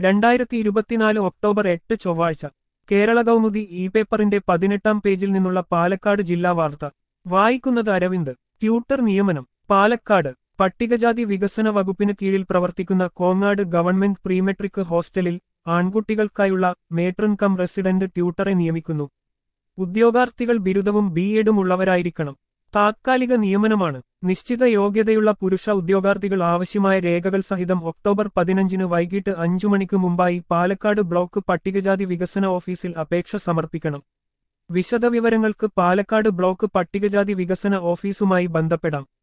രണ്ടായിരത്തി ഇരുപത്തിനാല് ഒക്ടോബർ എട്ട് ചൊവ്വാഴ്ച കേരള കൗമുദി ഇ പേപ്പറിന്റെ പതിനെട്ടാം പേജിൽ നിന്നുള്ള പാലക്കാട് ജില്ലാ വാർത്ത വായിക്കുന്നത് അരവിന്ദ് ട്യൂട്ടർ നിയമനം പാലക്കാട് പട്ടികജാതി വികസന വകുപ്പിന് കീഴിൽ പ്രവർത്തിക്കുന്ന കോങ്ങാട് ഗവൺമെന്റ് പ്രീമെട്രിക് ഹോസ്റ്റലിൽ ആൺകുട്ടികൾക്കായുള്ള മേട്രൺ കം റെസിഡന്റ് ട്യൂട്ടറെ നിയമിക്കുന്നു ഉദ്യോഗാർത്ഥികൾ ബിരുദവും ബി എഡും ഉള്ളവരായിരിക്കണം താത്കാലിക നിയമനമാണ് നിശ്ചിത യോഗ്യതയുള്ള പുരുഷ ഉദ്യോഗാർത്ഥികൾ ആവശ്യമായ രേഖകൾ സഹിതം ഒക്ടോബർ പതിനഞ്ചിന് വൈകിട്ട് അഞ്ചു മണിക്ക് മുമ്പായി പാലക്കാട് ബ്ലോക്ക് പട്ടികജാതി വികസന ഓഫീസിൽ അപേക്ഷ സമർപ്പിക്കണം വിശദവിവരങ്ങൾക്ക് പാലക്കാട് ബ്ലോക്ക് പട്ടികജാതി വികസന ഓഫീസുമായി ബന്ധപ്പെടാം